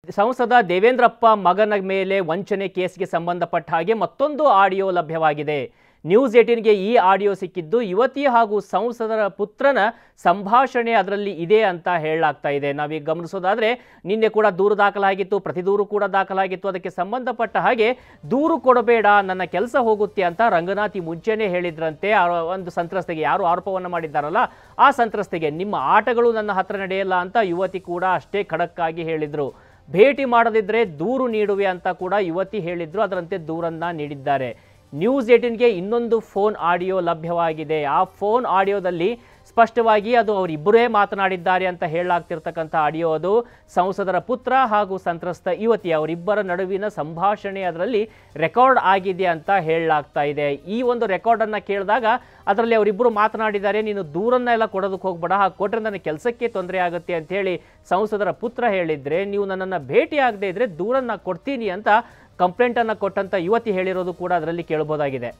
ಸಂಸದ ದೇವೇಂದ್ರಪ್ಪ ಮಗನ ಮೇಲೆ ವಂಚನೆ ಕೇಸ್ಗೆ ಸಂಬಂಧಪಟ್ಟ ಹಾಗೆ ಮತ್ತೊಂದು ಆಡಿಯೋ ಲಭ್ಯವಾಗಿದೆ ನ್ಯೂಸ್ ಏಟೀನ್ಗೆ ಈ ಆಡಿಯೋ ಸಿಕ್ಕಿದ್ದು ಯುವತಿ ಹಾಗೂ ಸಂಸದರ ಪುತ್ರನ ಸಂಭಾಷಣೆ ಅದರಲ್ಲಿ ಇದೆ ಅಂತ ಹೇಳಲಾಗ್ತಾ ಇದೆ ನಾವೀಗ ಗಮನಿಸೋದಾದ್ರೆ ನಿನ್ನೆ ಕೂಡ ದೂರು ದಾಖಲಾಗಿತ್ತು ಪ್ರತಿ ದೂರು ಕೂಡ ದಾಖಲಾಗಿತ್ತು ಅದಕ್ಕೆ ಸಂಬಂಧಪಟ್ಟ ಹಾಗೆ ದೂರು ಕೊಡಬೇಡ ನನ್ನ ಕೆಲಸ ಹೋಗುತ್ತೆ ಅಂತ ರಂಗನಾಥಿ ಮುಂಚೆನೇ ಹೇಳಿದ್ರಂತೆ ಆ ಒಂದು ಸಂತ್ರಸ್ತೆಗೆ ಯಾರು ಆರೋಪವನ್ನು ಮಾಡಿದ್ದಾರಲ್ಲ ಆ ಸಂತ್ರಸ್ತೆಗೆ ನಿಮ್ಮ ಆಟಗಳು ನನ್ನ ಹತ್ರ ನಡೆಯಲ್ಲ ಅಂತ ಯುವತಿ ಕೂಡ ಅಷ್ಟೇ ಖಡಕ್ಕಾಗಿ ಹೇಳಿದ್ರು ಭೇಟಿ ಮಾಡದಿದ್ರೆ ದೂರು ನೀಡುವೆ ಅಂತ ಕೂಡ ಯುವತಿ ಹೇಳಿದ್ರು ಅದರಂತೆ ದೂರನ್ನ ನೀಡಿದ್ದಾರೆ ನ್ಯೂಸ್ ಏಟಿನ್ಗೆ ಇನ್ನೊಂದು ಫೋನ್ ಆಡಿಯೋ ಲಭ್ಯವಾಗಿದೆ ಆ ಫೋನ್ ಆಡಿಯೋದಲ್ಲಿ ಸ್ಪಷ್ಟವಾಗಿ ಅದು ಅವರಿಬ್ಬರೇ ಮಾತನಾಡಿದ್ದಾರೆ ಅಂತ ಹೇಳಲಾಗ್ತಿರ್ತಕ್ಕಂಥ ಆಡಿಯೋ ಅದು ಸಂಸದರ ಪುತ್ರ ಹಾಗೂ ಸಂತ್ರಸ್ತ ಯುವತಿ ಅವರಿಬ್ಬರ ನಡುವಿನ ಸಂಭಾಷಣೆ ಅದರಲ್ಲಿ ರೆಕಾರ್ಡ್ ಆಗಿದೆ ಅಂತ ಹೇಳಲಾಗ್ತಾ ಇದೆ ಈ ಒಂದು ರೆಕಾರ್ಡನ್ನು ಕೇಳಿದಾಗ ಅದರಲ್ಲಿ ಅವರಿಬ್ಬರು ಮಾತನಾಡಿದ್ದಾರೆ ನೀನು ದೂರನ್ನ ಎಲ್ಲ ಕೊಡೋದಕ್ಕೆ ಹೋಗ್ಬೇಡ ಹಾಗೆ ಕೊಟ್ಟರೆ ನನ್ನ ಕೆಲಸಕ್ಕೆ ತೊಂದರೆ ಆಗುತ್ತೆ ಅಂತ ಹೇಳಿ ಸಂಸದರ ಪುತ್ರ ಹೇಳಿದ್ರೆ ನೀವು ನನ್ನನ್ನು ಭೇಟಿ ಆಗದೆ ಇದ್ರೆ ದೂರನ್ನ ಕೊಡ್ತೀನಿ ಅಂತ ಕಂಪ್ಲೇಂಟನ್ನು ಕೊಟ್ಟಂತ ಯುವತಿ ಹೇಳಿರೋದು ಕೂಡ ಅದರಲ್ಲಿ ಕೇಳಬಹುದಾಗಿದೆ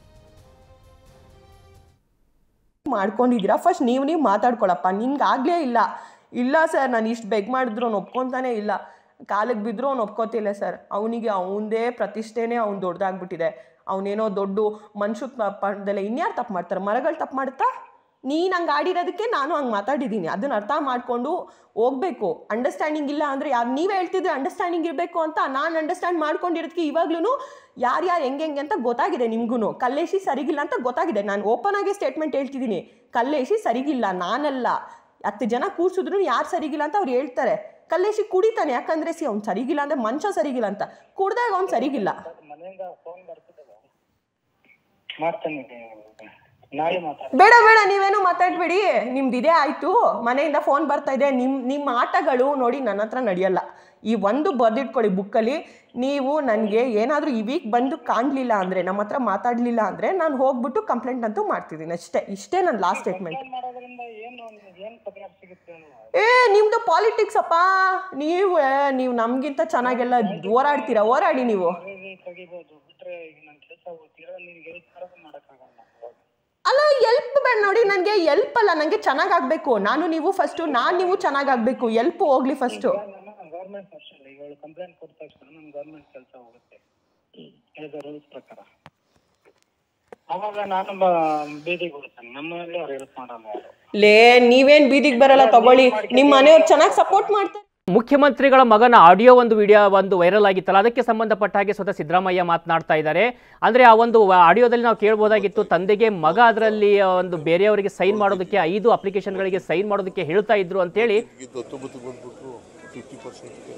ಮಾಡ್ಕೊಂಡಿದ್ದೀರಾ ಫಸ್ಟ್ ನೀವು ನೀವು ಮಾತಾಡ್ಕೊಳಪ್ಪ ನಿನ್ಗಾಗಲೇ ಇಲ್ಲ ಇಲ್ಲ ಸರ್ ನಾನು ಇಷ್ಟು ಬೆಗ್ ಮಾಡಿದ್ರು ಅವ್ನು ಒಪ್ಕೊತಾನೆ ಇಲ್ಲ ಕಾಲಿಗೆ ಬಿದ್ದರೂ ಅವ್ನು ಒಪ್ಕೋತಿಲ್ಲ ಸರ್ ಅವನಿಗೆ ಅವನದೇ ಪ್ರತಿಷ್ಠೆನೇ ಅವ್ನು ದೊಡ್ಡದಾಗ್ಬಿಟ್ಟಿದೆ ಅವನೇನೋ ದೊಡ್ಡ ಮನುಷ್ಯ ಪಡೆದಲ್ಲ ಇನ್ಯಾರು ತಪ್ಪು ಮಾಡ್ತಾರೆ ಮರಗಳು ತಪ್ಪು ಮಾಡುತ್ತಾ ನೀನು ಹಂಗೆ ಆಡಿರೋದಕ್ಕೆ ನಾನು ಹಂಗೆ ಮಾತಾಡಿದ್ದೀನಿ ಅದನ್ನ ಅರ್ಥ ಮಾಡಿಕೊಂಡು ಹೋಗ್ಬೇಕು ಅಂಡರ್ಸ್ಟ್ಯಾಂಡಿಂಗ್ ಇಲ್ಲ ಅಂದರೆ ಯಾರು ನೀವೇ ಹೇಳ್ತಿದ್ರೆ ಅಂಡರ್ಸ್ಟ್ಯಾಂಡಿಂಗ್ ಇರಬೇಕು ಅಂತ ನಾನು ಅಂಡರ್ಸ್ಟ್ಯಾಂಡ್ ಮಾಡ್ಕೊಂಡಿರೋದಕ್ಕೆ ಇವಾಗ್ಲೂ ಯಾರ್ಯಾರು ಹೆಂಗೆ ಹೆಂಗೆ ಅಂತ ಗೊತ್ತಾಗಿದೆ ನಿಮ್ಗೂ ಕಲ್ಲೇಶಿ ಸರಿಗಿಲ್ಲ ಅಂತ ಗೊತ್ತಾಗಿದೆ ನಾನು ಓಪನ್ ಆಗಿ ಸ್ಟೇಟ್ಮೆಂಟ್ ಹೇಳ್ತಿದ್ದೀನಿ ಕಲ್ಲೇಶಿ ಸರಿಗಿಲ್ಲ ನಾನಲ್ಲ ಹತ್ತು ಜನ ಕೂರ್ಸಿದ್ರು ಯಾರು ಸರಿಗಿಲ್ಲ ಅಂತ ಅವ್ರು ಹೇಳ್ತಾರೆ ಕಲ್ಲೇಶಿ ಕುಡಿತಾನೆ ಯಾಕಂದ್ರೆ ಸಿ ಅವ್ನು ಸರಿಗಿಲ್ಲ ಅಂದ್ರೆ ಮನುಷ್ಯ ಸರಿಗಿಲ್ಲ ಅಂತ ಕುಡ್ದಾಗ ಅವ್ನು ಸರಿಗಿಲ್ಲ ಮನೆಯಿಂದ ಫೋನ್ ಬರ್ತದೆ ಮಾಡ್ತಾನೆ ನಾಳೆ ಮಾತಾಡ ಬೇಡ ಬೇಡ ನೀವೇನು ಮಾತಾಡ್ಬೇಡಿ ನಿಮ್ದು ಇದೇ ಆಯ್ತು ಮನೆಯಿಂದ ಫೋನ್ ಬರ್ತಾ ಇದೆ ನಿಮ್ ನಿಮ್ಮ ಆಟಗಳು ನೋಡಿ ನನ್ನ ಹತ್ರ ನಡೆಯಲ್ಲ ಈ ಒಂದು ಬರ್ದಿಟ್ಕೊಳ್ಳಿ ಬುಕ್ಕಲ್ಲಿ ನೀವು ನನಗೆ ಏನಾದರೂ ಈ ವೀಕ್ ಬಂದು ಕಾಣಲಿಲ್ಲ ಅಂದರೆ ನಮ್ಮ ಹತ್ರ ಮಾತಾಡಲಿಲ್ಲ ಅಂದರೆ ನಾನು ಹೋಗ್ಬಿಟ್ಟು ಕಂಪ್ಲೇಂಟ್ ಅಂತೂ ಮಾಡ್ತಿದ್ದೀನಿ ಅಷ್ಟೇ ಇಷ್ಟೇ ನನ್ನ ಲಾಸ್ಟ್ ಸ್ಟೇಟ್ಮೆಂಟ್ ಮಾಡೋದ್ರಿಂದ ಏನು ಏನು ಪರಿಹಾರ ಸಿಗುತ್ತೆ ಅನ್ನೋ ಏ ನಿಮ್ದು ಪಾಲಿಟಿಕ್ಸ್ ಅಪ್ಪ ನೀವು ಏ, ನೀವು ನಮಗಿಂತ ಚೆನ್ನಾಗೆಲ್ಲ ಹೋರಾಡ್ತೀರಾ ಹೋರಾಡಿ ನೀವು ಅದೇ ತೆಗಿಬೋದು ಬಿಟ್ರೆ ಈಗ ನನ್ನ ಕೆಲಸ ಹೋಗ್ತೀರಾ ನಿನ್ಗೆ ಹೆಲ್ಪ್ ಮಾಡೋದು ಮಾಡೋಕ್ಕಾಗಲ್ಲ ಅಲ್ಲ ಎಲ್ಪ್ ಬೇಡ ನೋಡಿ ನನಗೆ ಎಲ್ಪ್ ಅಲ್ಲ ನನಗೆ ಚೆನ್ನಾಗಾಗಬೇಕು ನಾನು ನೀವು ಫಸ್ಟು ನಾನು ನೀವು ಚೆನ್ನಾಗಾಗಬೇಕು ಎಲ್ಪ್ ಹೋಗ್ಲಿ ಫಸ್ಟು ನಮ್ಮ ಗೌರ್ಮೆಂಟ್ ಅಷ್ಟಲ್ಲ ಈಗ ಅವಳು ಕಂಪ್ಲೇಂಟ್ ಕೊಟ್ಟ ತಕ್ಷಣ ನಮ್ಮ ಗೌರ್ಮೆಂಟ್ ಕೆಲಸ ಹೋಗುತ್ತೆ ಆಸ್ ರೂಲ್ಸ್ ಪ್ರಕಾರ ಅವಾಗ ನಾನು ಬ- ಬೀದಿಗೆ ಹೋಗ್ತೇನೆ ನಮ್ಮಲ್ಲಿ ಅವ್ರು ಹೆಲ್ಪ್ ಮಾಡಲ್ಲ ಯಾರು ಲೇ ನೀವೇನ್ ಬೀದಿಗೆ ಬರಲ್ಲ ತಗೊಳ್ಳಿ ನಿಮ್ಮ ಮನೆಯವ್ರು ಚೆನ್ನಾಗಿ ಸಪೋರ್ಟ್ ಮಾಡ್ತಾರೆ ಮುಖ್ಯಮಂತ್ರಿಗಳ ಮಗನ ಆಡಿಯೋ ಒಂದು ವಿಡಿಯೋ ಒಂದು ವೈರಲ್ ಆಗಿತ್ತಲ್ಲ ಅದಕ್ಕೆ ಸಂಬಂಧಪಟ್ಟ ಹಾಗೆ ಸ್ವತಃ ಸಿದ್ದರಾಮಯ್ಯ ಮಾತನಾಡ್ತಾ ಇದ್ದಾರೆ ಅಂದ್ರೆ ಆ ಒಂದು ಆಡಿಯೋದಲ್ಲಿ ನಾವು ಕೇಳ್ಬೋದಾಗಿತ್ತು ತಂದೆಗೆ ಮಗ ಅದರಲ್ಲಿ ಒಂದು ಬೇರೆಯವರಿಗೆ ಸೈನ್ ಮಾಡೋದಕ್ಕೆ ಐದು ಅಪ್ಲಿಕೇಶನ್ಗಳಿಗೆ ಸೈನ್ ಮಾಡೋದಕ್ಕೆ ಹೇಳ್ತಾ ಇದ್ರು ಅಂತೇಳಿ ಇದು ಹತ್ತೊಂಬತ್ತು ಬಂದ್ಬಿಟ್ಟು ಫಿಫ್ಟಿ ಪರ್ಸೆಂಟ್ಗೆ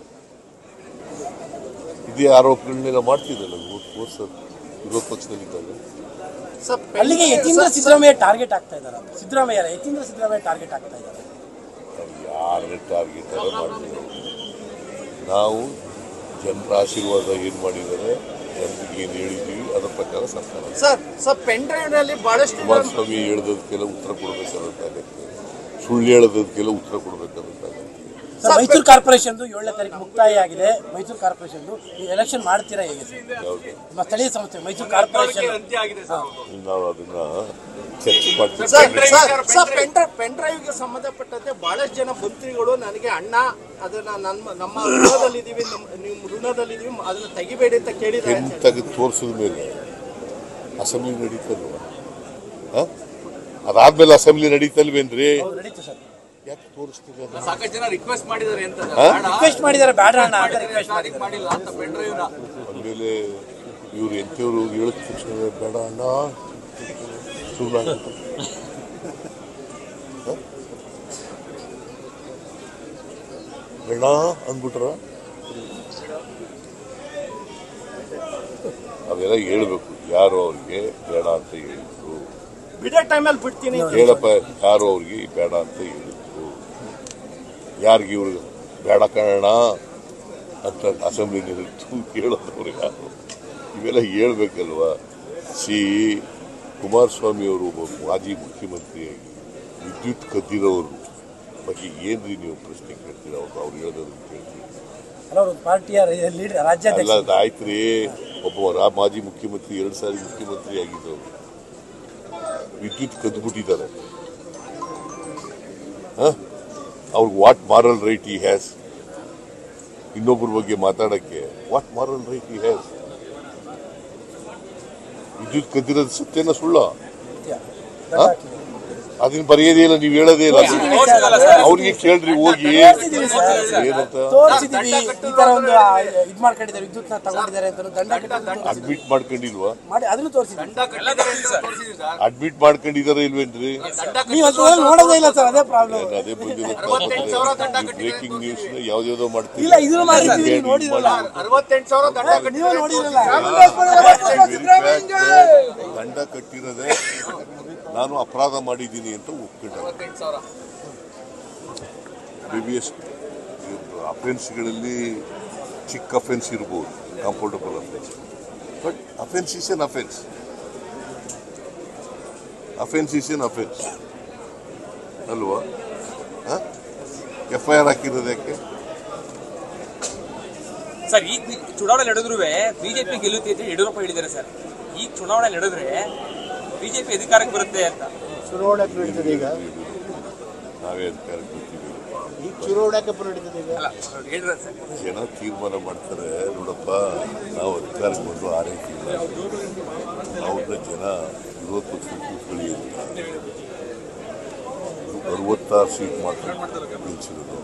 ಇದೇ ಆರೋಪಗಳನ್ನೆಲ್ಲ ಮಾಡ್ತಿದ್ದಲ್ಲ ಓದ್ಸೋದು ವಿರೋಧ ಪಕ್ಷದಲ್ಲಿದ್ದಾಗ ಅಲ್ಲಿಗೆ ಯತೀಂದ್ರ ಸಿದ್ದರಾಮಯ್ಯ ಟಾರ್ಗೆಟ್ ಆಗ್ತಾ ಇದ್ದಾರೆ ಸಿದ್ದರಾಮಯ್ಯ ಯತೀಂದ್ರ ಸಿದ್ದರಾಮಯ್ಯ ಟಾರ್ಗೆಟ್ ಆಗ್ತಾ ಇದ್ದಾರೆ ನಾವು ಯಾರನ್ನೇ ಟಾರ್ಗೆಟ್ ಎಲ್ಲ ಮಾಡ್ತಿದ್ರು ನಾವು ಜನರ ಆಶೀರ್ವಾದ ಏನು ಮಾಡಿದ್ದಾರೆ ಜನರಿಗೆ ಏನು ಹೇಳಿದ್ದೀವಿ ಅದರ ಪ್ರಕಾರ ಸರ್ಕಾರ ಸರ್ ಸರ್ ಪೆನ್ ಡ್ರೈವ್ ನಲ್ಲಿ ಬಹಳಷ್ಟು ಕುಮಾರಸ್ವಾಮಿ ಹೇಳ್ದದಕ್ಕೆಲ್ಲ ಉತ್ತರ ಕೊಡಬೇಕಾಗುತ್ತೆ ಸುಳ್ಳು ಹೇಳೋದಕ್ಕೆಲ್ಲ ಉತ್ತರ ಕೊಡಬೇಕಾಗುತ್ತೆ ಸರ್ ಮೈಸೂರು ಕಾರ್ಪೊರೇಷನ್ ಏಳನೇ ತಾರೀಕು ಮುಕ್ತಾಯ ಆಗಿದೆ ಮೈಸೂರು ಕಾರ್ಪೊರೇಷನ್ ಎಲೆಕ್ಷನ್ ಮಾಡ್ತೀರಾ ಹೇಗೆ ಸರ್ ಯಾವುದು ನಮ್ಮ ಸ್ಥಳೀಯ ಸಂಸ್ಥೆ ಮೈಸೂರು ಕಾರ್ಪೊರೇಷನ್ ನಾವು ಅದನ್ನ ಚರ್ಚೆ ಮಾಡ್ತೀವಿ sir sir sir pen drive pen ಡ್ರೈವ್ಗೆ ಸಂಬಂಧಪಟ್ಟಂತೆ ಬಹಳಷ್ಟು ಜನ ಮಂತ್ರಿಗಳು ನನಗೆ ಅಣ್ಣ ಅದನ್ನ ನಮ್ಮ ನಮ್ಮ ಋಣದಲ್ಲಿದ್ದೀವಿ ನಮ್ಮ ನಿಮ್ಮ ಋಣದಲ್ಲಿದ್ದೀವಿ ಅದನ್ನ ತೆಗಿಬೇಡಿ ಅಂತ ಕೇಳಿದ್ದಾರೆ ಪೆನ್ ತೆಗೆದು ತೋರಿಸಿದ ಮೇಲೆ ಅಸೆಂಬ್ಲಿ ನಡೀತಲ್ವ ಹ? ಅದಾದ್ಮೇಲೆ ಅಸೆಂಬ್ಲಿ ನಡೀತಲ್ವೇನ್ರಿ ನಡೀತು ಸರ್ ಯಾಕೆ ತೋರಿಸ್ತಿಲ್ಲ ಸಾಕಷ್ಟು ಜನ ರಿಕ್ವೆಸ್ಟ್ ಮಾಡಿದ್ದಾರೆ ಅಂತ ರಿಕ್ವೆಸ್ಟ್ ಮಾಡಿದ್ದಾರೆ ಬೇಡ ಅಣ್ಣ ಅಂತ ರಿಕ್ವೆಸ್ಟ್ ಮಾಡಿದ್ದಾರೆ ಮಾಡಿಲ್ಲ ಅಂತ ಪೆನ್ ಡ್ರೈವ್ ನ ಆಮೇಲೆ ಇವ್ರು ಎಂಥವ್ರು ಹೇಳಿದ ತಕ್ಷಣ ಬೇಡ ಅಣ್ಣ ಸುಮ್ಮನೆ ಬೇಡ ಅಂದ್ಬಿಟ್ರ ಅವೆಲ್ಲ ಹೇಳ್ಬೇಕು ಯಾರು ಅವ್ರಿಗೆ ಬೇಡ ಅಂತ ಹೇಳಿದ್ರು ಬಿಡೋ ಟೈಮಲ್ಲಿ ಬಿಡ್ತೀನಿ ಹೇಳಪ್ಪ ಯಾರು ಅವ್ರಿಗೆ ಬೇಡ ಅಂತ ಹೇಳಿದ್ರು ಯಾರಿಗೆ ಇವ್ರು ಬೇಡ ಕಣ ಅಂತ ಅಸೆಂಬ್ಲಿನಲ್ಲಿ ಹೇಳೋದವ್ರು ಯಾರು ಇವೆಲ್ಲ ಹೇಳ್ಬೇಕಲ್ವಾ ಸಿ ಕುಮಾರಸ್ವಾಮಿ ಅವರು ಒಬ್ಬ ಮಾಜಿ ಮುಖ್ಯಮಂತ್ರಿಯಾಗಿ ವಿದ್ಯುತ್ ಕದ್ದಿರೋರು ಬಗ್ಗೆ ಏನ್ರಿ ನೀವು ಪ್ರಶ್ನೆ ಕೇಳ್ತೀರ ಅವ್ರು ಅವ್ರು ಹೇಳೋದನ್ನು ಕೇಳ್ತೀರಿ ಅಲ್ಲ ಅವರು ಪಾರ್ಟಿಯ ಲೀಡರ್ ರಾಜ್ಯಾಧ್ಯಕ್ಷ ಅಲ್ಲ ಅದಾಯ್ತ್ರಿ ಒಬ್ಬ ರಾ- ಮಾಜಿ ಮುಖ್ಯಮಂತ್ರಿ ಎರಡು ಸಾರಿ ಮುಖ್ಯಮಂತ್ರಿ ಆಗಿದ್ದವರು ವಿದ್ಯುತ್ ಕದ್ಬಿಟ್ಟಿದ್ದಾರೆ ಅವ್ರಿಗೆ what moral right he has ಇನ್ನೊಬ್ಬರ ಬಗ್ಗೆ ಮಾತಾಡಕ್ಕೆ what moral right he has ವಿದ್ಯುತ್ ಕದ್ದಿರೋದು ಸತ್ಯನ ಸುಳ್ಳ ಅದನ್ನ ಬರೆಯೋದೇ ಇಲ್ಲ ನೀವು ಹೇಳೋದೇ ಇಲ್ಲ ಅವ್ರಿಗೆ ಕೇಳ್ರಿ ಹೋಗಿ ಏನಂತ ತೋರಿಸಿದೀವಿ ಈ ತರ ಒಂದು ಆ, ಇದ್ ಮಾಡ್ಕೊಂಡಿದ್ದಾರೆ ವಿದ್ಯುತ್ ನ ತಗೊಂಡಿದ್ದಾರೆ ಅಂತ ದಂಡ ಕಟ್ಟಿದ್ದಾರೆ. ಅಡ್ಮಿಟ್ ಮಾಡ್ಕೊಂಡಿಲ್ವಾ ಮಾಡಿ ಅದನ್ನು ತೋರಿಸಿದ್ವಿ ಅಡ್ಮಿಟ್ ಮಾಡ್ಕೊಂಡಿದಾರ ಇಲ್ವೇನ್ರಿ ನೀವು ಅದ್ರ ನೋಡೋದೇ ಇಲ್ಲ ಸರ್ ಅದೇ ಪ್ರಾಬ್ಲಮ್ ಅದೇ ಬ್ರೇಕಿಂಗ್ ನ್ಯೂಸ್ ಯಾವ್ದ್ಯಾವ್ದೋ ಮಾಡ್ತೀವಿ ಇಲ್ಲ ಇದನ್ನು ಮಾಡಿದ್ದೀವಿ ನೀವು ನೋಡಿರಲ್ಲ ಅರವತ್ತೆಂಟು ಸಾವಿರ ದಂಡ ನೀವು ನೋಡಿರಲ್ಲ ದಂಡ ಕಟ್ಟಿರೋದೇ ನಾನು ಅಪರಾಧ ಮಾಡಿದ್ದೀನಿ ಅಂತ ಒಪ್ಕೊಂಡೆ ಬಿ ಬಿ ಎಸ್ ಅಫೆನ್ಸ್ಗಳಲ್ಲಿ ಚಿಕ್ಕ ಅಫೆನ್ಸ್ ಇರ್ಬೋದು comfortable offence but offence is an offence offence is an offence ಅಲ್ವಾ ಎಫ್ ಐ ಆರ್ ಹಾಕಿರೋದು ಯಾಕೆ ಸರ್ ಈಗ ಚುನಾವಣೆ ನಡೆದ್ರು ಬಿಜೆಪಿ ಗೆಲ್ಲುತ್ತೆ ಅಂತ ಯಡಿಯೂರಪ್ಪ ಹೇಳಿದ್ದಾರೆ ಸರ್ ಈಗ ಚುನಾವಣೆ ನಡೆದ್ರೆ ಬಿಜೆಪಿ ಅಧಿಕಾರಕ್ಕೆ ಬರುತ್ತೆ ಅಂತ ಚುನಾವಣೆ ನಡೀತದೆ ಈಗ ನಾವೇ ಅಧಿಕಾರಕ್ಕೆ ಬರ್ತೀವಿ ಈಗ ಚುನಾವಣೆ ನಡೀತದೆ ಈಗ ಅಲ್ಲ ಹೇಳಿದ್ರೆ ಸರ್ ಜನ ತೀರ್ಮಾನ ಮಾಡ್ತಾರೆ ನೋಡಪ್ಪ ನಾವು ಅಧಿಕಾರಕ್ಕೆ ಬಂದು ಆರೈಕೆ ಇಲ್ಲ ಅವ್ರನ್ನ ಜನ ವಿರೋಧ ಪಕ್ಷಕ್ಕೆ ಕೂತ್ಕೊಳ್ಳಿ ಅಂತ ಅರವತ್ತಾರು ಸೀಟ್ ಮಾತ್ರ ನಿಲ್ಸಿರೋದು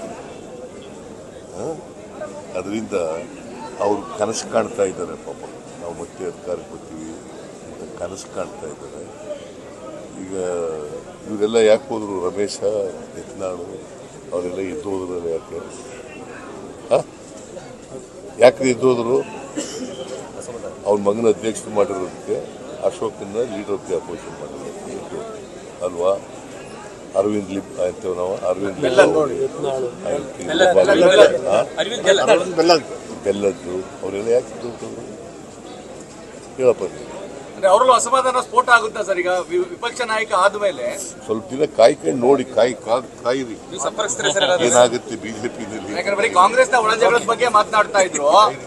ಅದರಿಂದ ಅವರು ಕನಸು ಕಾಣ್ತಾ ಇದ್ದಾರೆ ಪಾಪ ನಾವು ಮತ್ತೆ ಅಧಿಕಾರಕ್ಕೆ ಬರ್ತೀವಿ ಅಂತ ಕನಸು ಕಾಣ್ತಾ ಇದ್ದಾರೆ ಈಗ ಇವರೆಲ್ಲ ಯಾಕೆ ಹೋದ್ರು ರಮೇಶ ಯತ್ನಾಳು ಅವರೆಲ್ಲ ಎದ್ದು ಹೋದ್ರಲ್ಲ ಯಾಕೆ ಹ? ಯಾಕೆ ಎದ್ದು ಹೋದ್ರು ಅವ್ನ ಮಗನ ಅಧ್ಯಕ್ಷ ಮಾಡಿರೋದಕ್ಕೆ ಅಶೋಕನ್ನ ಲೀಡರ್ ಆಫ್ ದಿ ಅಪೋಸಿಷನ್ ಮಾಡಿರೋದಕ್ಕೆ ಎದ್ದು ಹೋದ್ರು. ಅಲ್ವಾ ಅರವಿಂದ್ ಲಿಪ್ ಅಂತೇವ್ ನಾವು ಅರವಿಂದ್ ಲಿಪ್ ಹಾ? ಅರವಿಂದ್ ಗೆಲ್ಲ ಬೆಲ್ಲದ್ದು ಅವರೆಲ್ಲ ಯಾಕೆ ಎದ್ದು ಹೋದ್ರು? ಹೇಳಪ್ಪ ನೀವು ಅಂದ್ರೆ ಅವರಲ್ಲೂ ಅಸಮಾಧಾನ ಸ್ಫೋಟ ಆಗುತ್ತಾ ಸರ್ ಈಗ ವಿ- ವಿಪಕ್ಷ ನಾಯಕ ಆದ್ಮೇಲೆ ಸ್ವಲ್ಪ ದಿನ ಕಾಯ್ಕೊಂಡು ನೋಡಿ ಕಾಯಿ ಕಾದ್ ಕಾಯಿರಿ ನೀವು ಸಂಪರ್ಕಿಸ್ತಾರೆ ಸರ್ ಏನಾದ್ರು? ಏನಾಗುತ್ತೆ ಬಿಜೆಪಿನಲ್ಲಿ ಯಾಕಂದ್ರೆ ಬರೀ ಕಾಂಗ್ರೆಸ್ನ ಒಳ ಜಗಳದ ಬಗ್ಗೆ ಮಾತನಾಡ್ತಾ ಇದ್ರು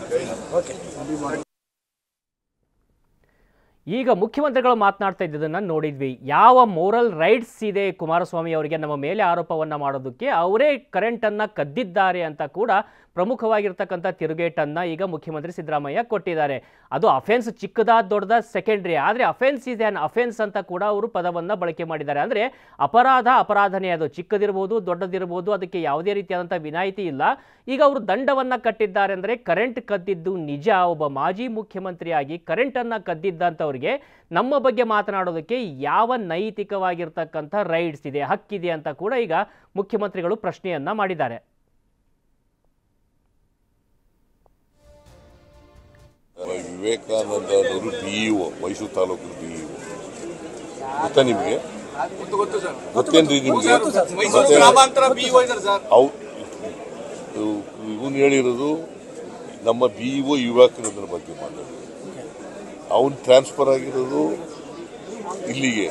ಈಗ ಮುಖ್ಯಮಂತ್ರಿಗಳು ಮಾತನಾಡ್ತಾ ಇದ್ದದನ್ನು ನೋಡಿದ್ವಿ ಯಾವ ಮೋರಲ್ ರೈಟ್ಸ್ ಇದೆ ಕುಮಾರಸ್ವಾಮಿ ಅವರಿಗೆ ನಮ್ಮ ಮೇಲೆ ಆರೋಪವನ್ನು ಮಾಡೋದಕ್ಕೆ ಅವರೇ ಕರೆಂಟನ್ನು ಕದ್ದಿದ್ದಾರೆ ಅಂತ ಕೂಡ ಪ್ರಮುಖವಾಗಿರ್ತಕ್ಕಂಥ ತಿರುಗೇಟನ್ನು ಈಗ ಮುಖ್ಯಮಂತ್ರಿ ಸಿದ್ದರಾಮಯ್ಯ ಕೊಟ್ಟಿದ್ದಾರೆ ಅದು ಅಫೆನ್ಸ್ ಚಿಕ್ಕದಾದ ದೊಡ್ಡದ ಸೆಕೆಂಡ್ರಿ ಆದರೆ ಅಫೆನ್ಸ್ ಇಸ್ ಆ್ಯನ್ ಅಫೆನ್ಸ್ ಅಂತ ಕೂಡ ಅವರು ಪದವನ್ನು ಬಳಕೆ ಮಾಡಿದ್ದಾರೆ ಅಂದರೆ ಅಪರಾಧ ಅಪರಾಧನೇ ಅದು ಚಿಕ್ಕದಿರ್ಬೋದು ದೊಡ್ಡದಿರ್ಬೋದು ಅದಕ್ಕೆ ಯಾವುದೇ ರೀತಿಯಾದಂಥ ವಿನಾಯಿತಿ ಇಲ್ಲ ಈಗ ಅವರು ದಂಡವನ್ನು ಕಟ್ಟಿದ್ದಾರೆ ಅಂದರೆ ಕರೆಂಟ್ ಕದ್ದಿದ್ದು ನಿಜ ಒಬ್ಬ ಮಾಜಿ ಮುಖ್ಯಮಂತ್ರಿಯಾಗಿ ಕರೆಂಟನ್ನು ಕದ್ದಿದ್ದಂಥವ್ರಿಗೆ ನಮ್ಮ ಬಗ್ಗೆ ಮಾತನಾಡೋದಕ್ಕೆ ಯಾವ ನೈತಿಕವಾಗಿರ್ತಕ್ಕಂಥ ರೈಟ್ಸ್ ಇದೆ ಹಕ್ಕಿದೆ ಅಂತ ಕೂಡ ಈಗ ಮುಖ್ಯಮಂತ್ರಿಗಳು ಪ್ರಶ್ನೆಯನ್ನ ಮಾಡಿದ್ದಾರೆ ವಿವೇಕಾನಂದ ಅವರು ಬಿಇಒ ಮೈಸೂರು ತಾಲೂಕಿನ ಬಿಇಒ ಗೊತ್ತಾ ನಿಮಗೆ ಗೊತ್ತು ಗೊತ್ತು ಸರ್ ಗೊತ್ತೇನ್ರಿ ನಿಮಗೆ ಮೈಸೂರು ಗ್ರಾಮಾಂತರ ಬಿಒ ಇದ್ದಾರೆ ಸರ್ ಅವು ಇವನು ಹೇಳಿರೋದು ನಮ್ಮ ಬಿಇಒ ವಿವೇಕಾನಂದರ ಬಗ್ಗೆ ಮಾತಾಡೋದು ಅವನು ಟ್ರಾನ್ಸ್ಫರ್ ಆಗಿರೋದು ಇಲ್ಲಿಗೆ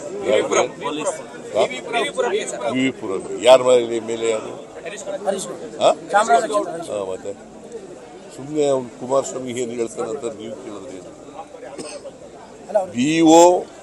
ವಿ ಪುರ ಯಾರ ಮೇಲೆ ಮೇಲೆ ಯಾರು ಹಾ? ಹಾ, ಮತ್ತೆ ಸುಮ್ಮನೆ ಅವ್ನು ಕುಮಾರಸ್ವಾಮಿ ಏನು ಹೇಳ್ತಾನೆ ಅಂತ ನೀವು ಕೇಳಿದ್ರಿ ಬಿಇಒ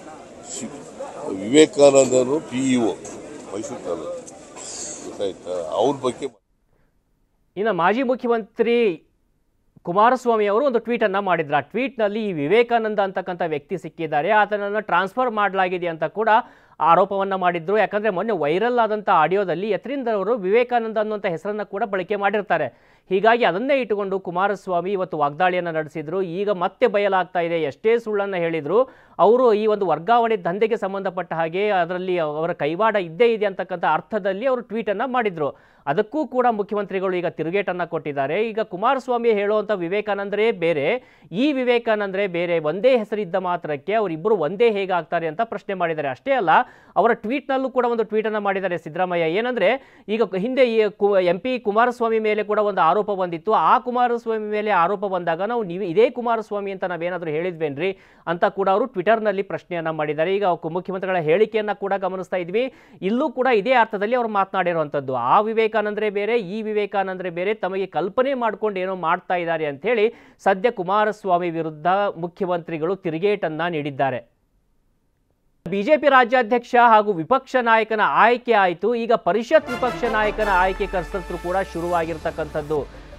ವಿವೇಕಾನಂದನು ಪಿಇಒ ಮೈಸೂರು ತಾಲೂಕು ಗೊತ್ತಾಯ್ತಾ ಅವ್ರ ಬಗ್ಗೆ ಇನ್ನು ಮಾಜಿ ಮುಖ್ಯಮಂತ್ರಿ ಕುಮಾರಸ್ವಾಮಿ ಅವರು ಒಂದು ಟ್ವೀಟನ್ನು ಮಾಡಿದ್ರು ಆ ಟ್ವೀಟ್ನಲ್ಲಿ ಈ ವಿವೇಕಾನಂದ ಅಂತಕ್ಕಂಥ ವ್ಯಕ್ತಿ ಸಿಕ್ಕಿದ್ದಾರೆ ಆತನನ್ನು ಟ್ರಾನ್ಸ್ಫರ್ ಮಾಡಲಾಗಿದೆ ಅಂತ ಕೂಡ ಆರೋಪವನ್ನು ಮಾಡಿದ್ರು ಯಾಕಂದರೆ ಮೊನ್ನೆ ವೈರಲ್ ಆದಂಥ ಆಡಿಯೋದಲ್ಲಿ ಯತ್ರಿಂದ ಅವರು ವಿವೇಕಾನಂದ ಅನ್ನುವಂಥ ಹೆಸರನ್ನು ಕೂಡ ಬಳಕೆ ಮಾಡಿರ್ತಾರೆ ಹೀಗಾಗಿ ಅದನ್ನೇ ಇಟ್ಟುಕೊಂಡು ಕುಮಾರಸ್ವಾಮಿ ಇವತ್ತು ವಾಗ್ದಾಳಿಯನ್ನು ನಡೆಸಿದ್ರು ಈಗ ಮತ್ತೆ ಬಯಲಾಗ್ತಾ ಇದೆ ಎಷ್ಟೇ ಸುಳ್ಳನ್ನು ಹೇಳಿದ್ರು ಅವರು ಈ ಒಂದು ವರ್ಗಾವಣೆ ದಂಧೆಗೆ ಸಂಬಂಧಪಟ್ಟ ಹಾಗೆ ಅದರಲ್ಲಿ ಅವರ ಕೈವಾಡ ಇದ್ದೇ ಇದೆ ಅಂತಕ್ಕಂಥ ಅರ್ಥದಲ್ಲಿ ಅವರು ಟ್ವೀಟನ್ನು ಮಾಡಿದ್ರು ಅದಕ್ಕೂ ಕೂಡ ಮುಖ್ಯಮಂತ್ರಿಗಳು ಈಗ ತಿರುಗೇಟನ್ನು ಕೊಟ್ಟಿದ್ದಾರೆ ಈಗ ಕುಮಾರಸ್ವಾಮಿ ಹೇಳುವಂಥ ವಿವೇಕಾನಂದರೇ ಬೇರೆ ಈ ವಿವೇಕಾನಂದರೇ ಬೇರೆ ಒಂದೇ ಹೆಸರಿದ್ದ ಮಾತ್ರಕ್ಕೆ ಅವರಿಬ್ಬರು ಒಂದೇ ಹೇಗಾಗ್ತಾರೆ ಅಂತ ಪ್ರಶ್ನೆ ಮಾಡಿದ್ದಾರೆ ಅಷ್ಟೇ ಅಲ್ಲ ಅವರ ಟ್ವೀಟ್ನಲ್ಲೂ ಕೂಡ ಒಂದು ಟ್ವೀಟನ್ನು ಮಾಡಿದ್ದಾರೆ ಸಿದ್ದರಾಮಯ್ಯ ಏನಂದರೆ ಈಗ ಹಿಂದೆ ಈ ಕು ಎಂ ಪಿ ಕುಮಾರಸ್ವಾಮಿ ಮೇಲೆ ಕೂಡ ಒಂದು ಆರೋಪ ಬಂದಿತ್ತು ಆ ಕುಮಾರಸ್ವಾಮಿ ಮೇಲೆ ಆರೋಪ ಬಂದಾಗ ನಾವು ನೀವು ಇದೇ ಕುಮಾರಸ್ವಾಮಿ ಅಂತ ನಾವೇನಾದರೂ ಹೇಳಿದ್ವೇನ್ರಿ ಅಂತ ಕೂಡ ಅವರು ಟ್ವಿಟರ್ನಲ್ಲಿ ಪ್ರಶ್ನೆಯನ್ನು ಮಾಡಿದ್ದಾರೆ ಈಗ ಕು- ಮುಖ್ಯಮಂತ್ರಿಗಳ ಹೇಳಿಕೆಯನ್ನು ಕೂಡ ಗಮನಿಸ್ತಾ ಇದ್ವಿ ಇಲ್ಲೂ ಕೂಡ ಇದೇ ಅರ್ಥದಲ್ಲಿ ಅವರು ಮಾತನಾಡಿರುವಂಥದ್ದು ಆ ವಿವೇಕಾನಂದರೇ ಬೇರೆ ಈ ವಿವೇಕಾನಂದರೇ ಬೇರೆ ತಮಗೆ ಕಲ್ಪನೆ ಮಾಡ್ಕೊಂಡು ಏನೋ ಮಾಡ್ತಾ ಇದ್ದಾರೆ ಅಂಥೇಳಿ ಸದ್ಯ ಕುಮಾರಸ್ವಾಮಿ ವಿರುದ್ಧ ಮುಖ್ಯಮಂತ್ರಿಗಳು ತಿರುಗೇಟನ್ನ ನೀಡಿದ್ದಾರೆ ಬಿಜೆಪಿ ರಾಜ್ಯಾಧ್ಯಕ್ಷ ಹಾಗೂ ವಿಪಕ್ಷ ನಾಯಕನ ಆಯ್ಕೆ ಆಯಿತು ಈಗ ಪರಿಷತ್ ವಿಪಕ್ಷ ನಾಯಕನ ಆಯ್ಕೆ ಕಸರತ್ತು ಕೂಡ ಶುರುವಾಗಿರ್ತಕ್ಕಂಥದ್ದು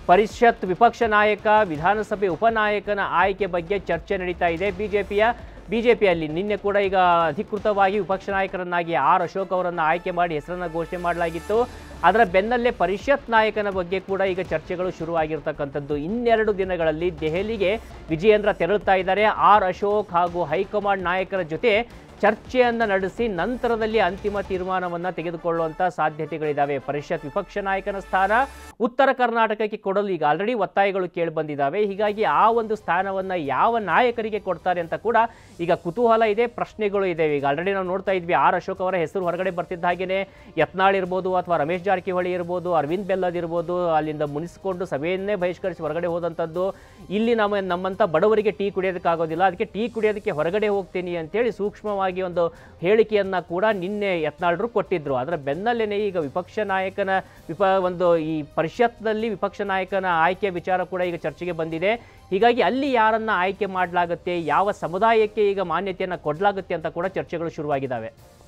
ಪರಿಷತ್ ವಿಪಕ್ಷ ನಾಯಕ ವಿಧಾನಸಭೆ ಉಪನಾಯಕನ ಆಯ್ಕೆ ಬಗ್ಗೆ ಚರ್ಚೆ ನಡೀತಾ ಇದೆ ಬಿಜೆಪಿಯ ಬಿಜೆಪಿಯಲ್ಲಿ ನಿನ್ನೆ ಕೂಡ ಈಗ ಅಧಿಕೃತವಾಗಿ ವಿಪಕ್ಷ ನಾಯಕರನ್ನಾಗಿ ಆರ್ ಅಶೋಕ್ ಅವರನ್ನು ಆಯ್ಕೆ ಮಾಡಿ ಹೆಸರನ್ನು ಘೋಷಣೆ ಮಾಡಲಾಗಿತ್ತು ಅದರ ಬೆನ್ನಲ್ಲೇ ಪರಿಷತ್ ನಾಯಕನ ಬಗ್ಗೆ ಕೂಡ ಈಗ ಚರ್ಚೆಗಳು ಶುರುವಾಗಿರ್ತಕ್ಕಂಥದ್ದು ಇನ್ನೆರಡು ದಿನಗಳಲ್ಲಿ ದೆಹಲಿಗೆ ವಿಜಯೇಂದ್ರ ತೆರಳುತ್ತಾ ಇದ್ದಾರೆ ಆರ್ ಅಶೋಕ್ ಹಾಗೂ ಹೈಕಮಾಂಡ್ ನಾಯಕರ ಜೊತೆ ಚರ್ಚೆಯನ್ನು ನಡೆಸಿ ನಂತರದಲ್ಲಿ ಅಂತಿಮ ತೀರ್ಮಾನವನ್ನು ತೆಗೆದುಕೊಳ್ಳುವಂಥ ಸಾಧ್ಯತೆಗಳಿದ್ದಾವೆ ಪರಿಷತ್ ವಿಪಕ್ಷ ನಾಯಕನ ಸ್ಥಾನ ಉತ್ತರ ಕರ್ನಾಟಕಕ್ಕೆ ಕೊಡಲು ಈಗ ಆಲ್ರೆಡಿ ಒತ್ತಾಯಗಳು ಕೇಳಿ ಬಂದಿದ್ದಾವೆ ಹೀಗಾಗಿ ಆ ಒಂದು ಸ್ಥಾನವನ್ನು ಯಾವ ನಾಯಕರಿಗೆ ಕೊಡ್ತಾರೆ ಅಂತ ಕೂಡ ಈಗ ಕುತೂಹಲ ಇದೆ ಪ್ರಶ್ನೆಗಳು ಇದೆ ಈಗ ಆಲ್ರೆಡಿ ನಾವು ನೋಡ್ತಾ ಇದ್ವಿ ಆರ್ ಅಶೋಕ್ ಅವರ ಹೆಸರು ಹೊರಗಡೆ ಬರ್ತಿದ್ದ ಹಾಗೇನೆ ಯತ್ನಾಳ್ ಇರ್ಬೋದು ಅಥವಾ ರಮೇಶ್ ಜಾರಕಿಹೊಳಿ ಇರ್ಬೋದು ಅರವಿಂದ್ ಬೆಲ್ಲದ್ ಇರ್ಬೋದು ಅಲ್ಲಿಂದ ಮುನಿಸ್ಕೊಂಡು ಸಭೆಯನ್ನೇ ಬಹಿಷ್ಕರಿಸಿ ಹೊರಗಡೆ ಹೋದಂಥದ್ದು ಇಲ್ಲಿ ನಮ್ಮ ನಮ್ಮಂಥ ಬಡವರಿಗೆ ಟೀ ಕುಡಿಯೋದಕ್ಕಾಗೋದಿಲ್ಲ ಅದಕ್ಕೆ ಟೀ ಕುಡಿಯೋದಕ್ಕೆ ಹೊರಗಡೆ ಹೋಗ್ತೀನಿ ಅಂತೇಳಿ ಸೂಕ್ಷ್ಮವಾಗಿ ಒಂದು ಹೇಳಿಕೆಯನ್ನ ಕೂಡ ನಿನ್ನೆ ಯತ್ನಾಳ್ರು ಕೊಟ್ಟಿದ್ರು ಅದರ ಬೆನ್ನಲ್ಲೇನೆ ಈಗ ವಿಪಕ್ಷ ನಾಯಕನ ವಿಪ ಒಂದು ಈ ಪರಿಷತ್ನಲ್ಲಿ ವಿಪಕ್ಷ ನಾಯಕನ ಆಯ್ಕೆ ವಿಚಾರ ಕೂಡ ಈಗ ಚರ್ಚೆಗೆ ಬಂದಿದೆ ಹೀಗಾಗಿ ಅಲ್ಲಿ ಯಾರನ್ನ ಆಯ್ಕೆ ಮಾಡಲಾಗುತ್ತೆ ಯಾವ ಸಮುದಾಯಕ್ಕೆ ಈಗ ಮಾನ್ಯತೆಯನ್ನು ಕೊಡಲಾಗುತ್ತೆ ಅಂತ ಕೂಡ ಚರ್ಚೆಗಳು ಶುರುವಾಗಿದ್ದಾವೆ